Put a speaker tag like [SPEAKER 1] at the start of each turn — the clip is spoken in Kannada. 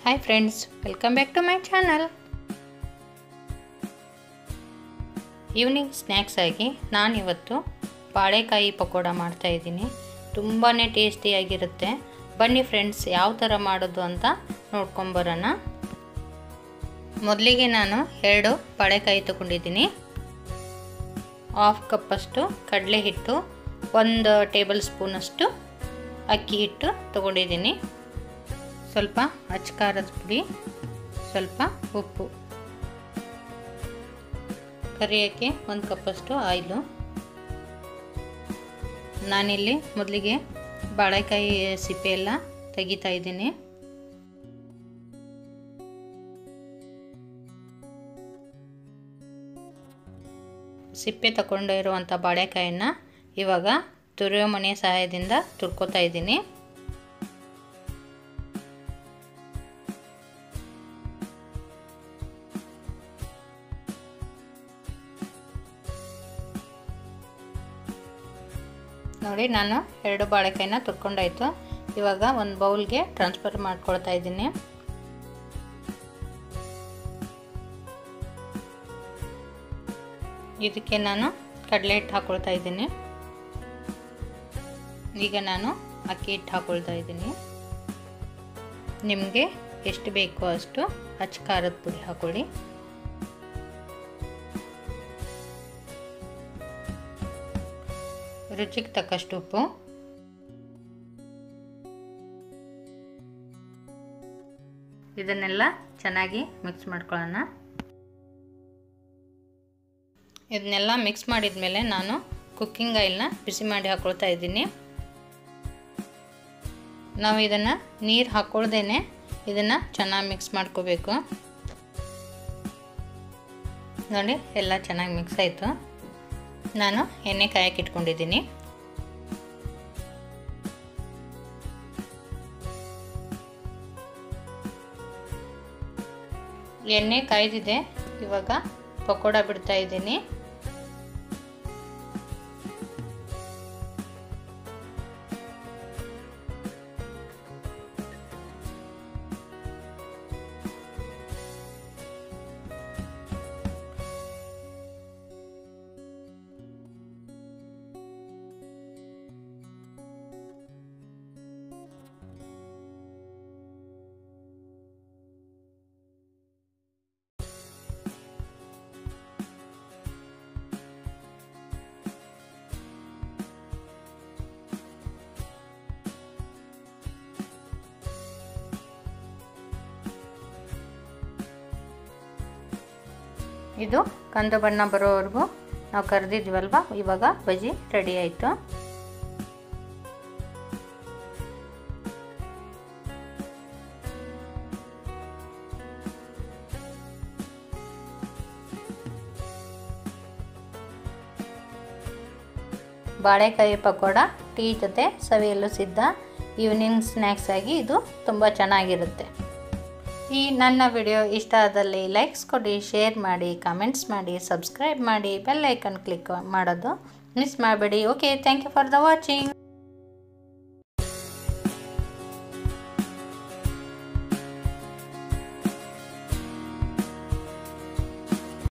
[SPEAKER 1] hi friends welcome back to my channel evening snacks ಆಗಿ ನಾನಿವತ್ತು ಬಾಳೆಕಾಯಿ ಪಕೋಡ ಮಾಡ್ತಾಯಿದ್ದೀನಿ ತುಂಬಾ ಟೇಸ್ಟಿಯಾಗಿರುತ್ತೆ ಬನ್ನಿ ಫ್ರೆಂಡ್ಸ್ ಯಾವ ಥರ ಮಾಡೋದು ಅಂತ ನೋಡ್ಕೊಂಬರೋಣ ಮೊದಲಿಗೆ ನಾನು ಎರಡು ಬಾಳೆಕಾಯಿ ತಗೊಂಡಿದ್ದೀನಿ ಹಾಫ್ ಕಪ್ಪಷ್ಟು ಕಡಲೆ ಹಿಟ್ಟು ಒಂದು ಟೇಬಲ್ ಸ್ಪೂನಷ್ಟು ಅಕ್ಕಿ ಹಿಟ್ಟು ತಗೊಂಡಿದ್ದೀನಿ ಸ್ವಲ್ಪ ಅಚ್ಕಾರದ ಪುಡಿ ಸ್ವಲ್ಪ ಉಪ್ಪು ಕರಿಯೋಕ್ಕೆ ಒಂದು ಕಪ್ಪಷ್ಟು ಆಯಿಲು ನಾನಿಲ್ಲಿ ಮೊದಲಿಗೆ ಬಾಳೆಕಾಯಿ ಸಿಪ್ಪೆ ಎಲ್ಲ ತೆಗಿತಾ ಇದ್ದೀನಿ ಸಿಪ್ಪೆ ತಗೊಂಡಿರುವಂಥ ಬಾಳೆಕಾಯಿನ ಇವಾಗ ತುರಿಯೋ ಮಣೆಯ ಸಹಾಯದಿಂದ ತುರ್ಕೋತಾ ಇದ್ದೀನಿ ನೋಡಿ ನಾನು ಎರಡು ಬಾಳೆಕಾಯಿನ ತುರ್ಕೊಂಡಾಯ್ತು ಇವಾಗ ಒಂದು ಬೌಲ್ಗೆ ಟ್ರಾನ್ಸ್ಫರ್ ಮಾಡ್ಕೊಳ್ತಾ ಇದ್ದೀನಿ ಇದಕ್ಕೆ ನಾನು ಕಡಲೆ ಹಿಟ್ಟು ಹಾಕ್ಕೊಳ್ತಾ ಇದ್ದೀನಿ ಈಗ ನಾನು ಅಕ್ಕಿ ಹಿಟ್ಟು ಹಾಕ್ಕೊಳ್ತಾ ಇದ್ದೀನಿ ನಿಮಗೆ ಎಷ್ಟು ಬೇಕೋ ಅಷ್ಟು ಅಚ್ಚ ಖಾರದ ಪುಡಿ ಹಾಕೊಳ್ಳಿ ರುಚಿಗೆ ತಕ್ಕಷ್ಟು ಉಪ್ಪು ಇದನ್ನೆಲ್ಲ ಚೆನ್ನಾಗಿ ಮಿಕ್ಸ್ ಮಾಡ್ಕೊಳ್ಳೋಣ ಇದನ್ನೆಲ್ಲ ಮಿಕ್ಸ್ ಮಾಡಿದ ಮೇಲೆ ನಾನು ಕುಕ್ಕಿಂಗ್ ಆಯಿಲ್ನ ಬಿಸಿ ಮಾಡಿ ಹಾಕ್ಕೊಳ್ತಾ ಇದ್ದೀನಿ ನಾವು ಇದನ್ನು ನೀರು ಹಾಕ್ಕೊಳ್ದೇನೆ ಇದನ್ನು ಚೆನ್ನಾಗಿ ಮಿಕ್ಸ್ ಮಾಡ್ಕೋಬೇಕು ನೋಡಿ ಎಲ್ಲ ಚೆನ್ನಾಗಿ ಮಿಕ್ಸ್ ಆಯಿತು ನಾನು ಎಣ್ಣೆ ಕಾಯಕ್ಕೆ ಇಟ್ಕೊಂಡಿದ್ದೀನಿ ಎಣ್ಣೆ ಕಾಯ್ದಿದೆ ಇವಾಗ ಪಕೋಡ ಬಿಡ್ತಾ ಇದ್ದೀನಿ ಇದು ಕಂದು ಬಣ್ಣ ಬರೋವರೆಗೂ ನಾವು ಕರೆದಿದ್ವಲ್ವ ಇವಾಗ ಬಜ್ಜಿ ರೆಡಿ ಆಯಿತು ಬಾಳೆಕಾಯಿ ಪಕೋಡ ಟೀ ಜೊತೆ ಸವಿಯಲು ಸಿದ್ಧ ಈವ್ನಿಂಗ್ ಸ್ನ್ಯಾಕ್ಸ್ ಆಗಿ ಇದು ತುಂಬ ಚೆನ್ನಾಗಿರುತ್ತೆ ಈ ನನ್ನ ವಿಡಿಯೋ ಇಷ್ಟ ಆದಲ್ಲಿ ಲೈಕ್ಸ್ ಕೊಡಿ ಶೇರ್ ಮಾಡಿ ಕಮೆಂಟ್ಸ್ ಮಾಡಿ ಸಬ್ಸ್ಕ್ರೈಬ್ ಮಾಡಿ ಬೆಲ್ ಐಕನ್ ಕ್ಲಿಕ್ ಮಾಡೋದು ಮಿಸ್ ಮಾಡಬೇಡಿ okay thank you for the watching